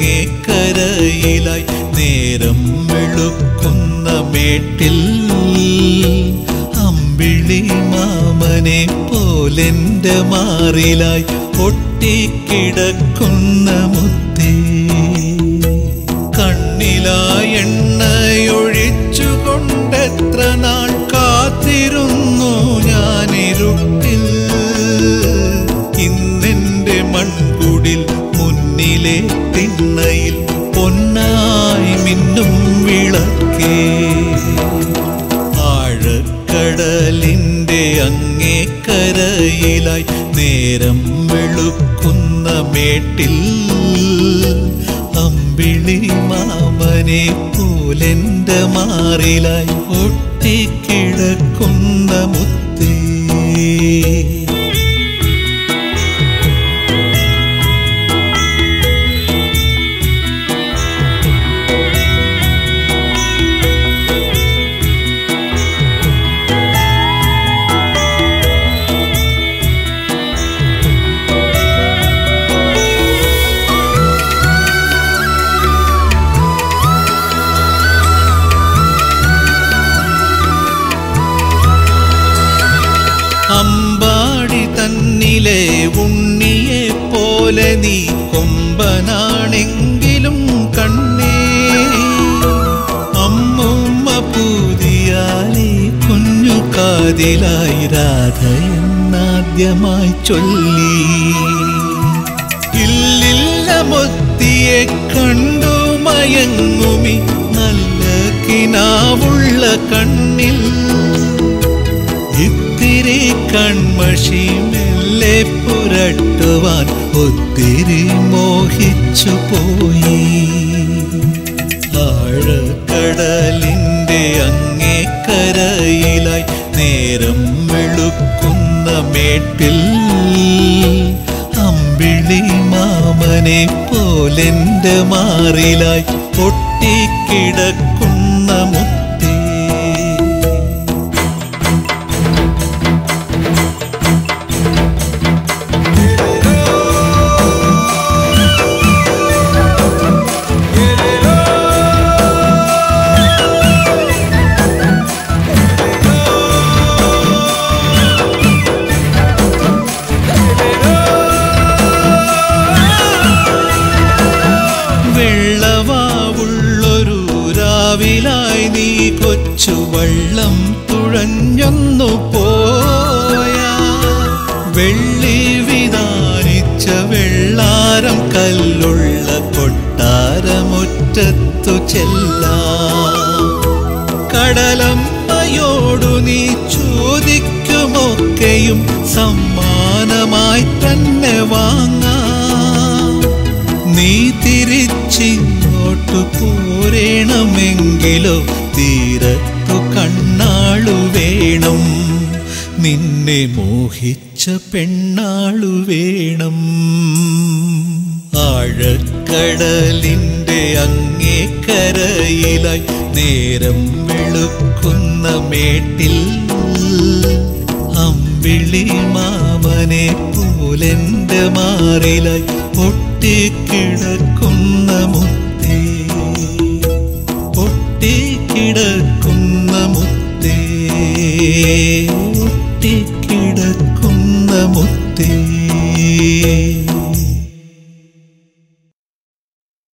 അങ്ങേക്കരയിലായി നേരം വെളുക്കുന്ന മേട്ടിൽ അമ്പിളി മാമനെ പോലെന്റെ മാറിലായി ഒട്ടിക്കിടക്കുന്ന മുത്തേ കണ്ണിലായി എണ്ണയൊഴിച്ചുകൊണ്ടെത്ര നാൾ കാത്തിരുന്നു ഞാനിരുട്ടിൽ ഇന്നെന്റെ മൺകുടിൽ മുന്നിലെ തിണ്ണയിൽ പൊന്നായി മിന്നും വിളക്കേ ആഴക്കടലിന്റെ അങ്ങേക്കരയിലായി നേരം വെളുക്കുന്ന മേട്ടിൽ അമ്പിളി മാമനെ പോലെന്റെ മാറിലായി ഒട്ടിക്കിടക്കുന്ന മുത്തേ അമ്പാടി തന്നിലെ ഉണ്ണിയെ പോലെ നീ കൊമ്പനാണെങ്കിലും കണ്ണേ അമ്മുമ്മ പൂതിയാലി കുഞ്ഞു കാതിലായി രാധ എന്നാദ്യമായി ചൊല്ലി ഇല്ലില്ല മൊത്തിയെ കണ്ടു മയങ്ങുമി നല്ല കിനാവുള്ള കണ്ണിൽ ഇത്തിരി കൺമഷി മെല്ലെ പുരട്ടുവാൻ ഒത്തിരി മോഹിച്ചു പോയി ആഴക്കടലിന്റെ അങ്ങേക്കരയിലായി നേരം വെളുക്കുന്ന മേട്ടിൽ അമ്പിളി മാമനെ പോലെന്റെ മാറിലായി പൊട്ടിക്കിടക്കുന്ന മുത്തേ വെള്ളവാവുള്ളൊരു രാവിലായി നീ കൊച്ചു വള്ളം തുഴഞ്ഞൊന്നു പോയ വെള്ളി വിധാനിച്ച വെള്ളാരം കല്ലുള്ള കൊട്ടാരമുറ്റത്തു ചെല്ലാം കടലമ്മയോടു നീ ചോദിക്കുമൊക്കെയും സമ്മാനമായി തന്നെ വാങ്ങാം നീ തിരിച്ചിങ്ങോട്ടു പോരേണമെങ്കിലോ തീരത്തു കണ്ണാളു വേണം നിന്നെ മോഹിച്ച പെണ്ണാളു വേണം ആഴക്കടലിന്റെ അങ്ങേക്കരയിലായി നേരം വെളുക്കുന്ന മേട്ടിൽ അമ്പിളി മാമനെ പോലെന്റെ മാറിലായി പൊട്ടിക്കിടക്കുന്ന മുത്തേ പൊട്ടിക്കിടക്കുന്ന മുത്തേ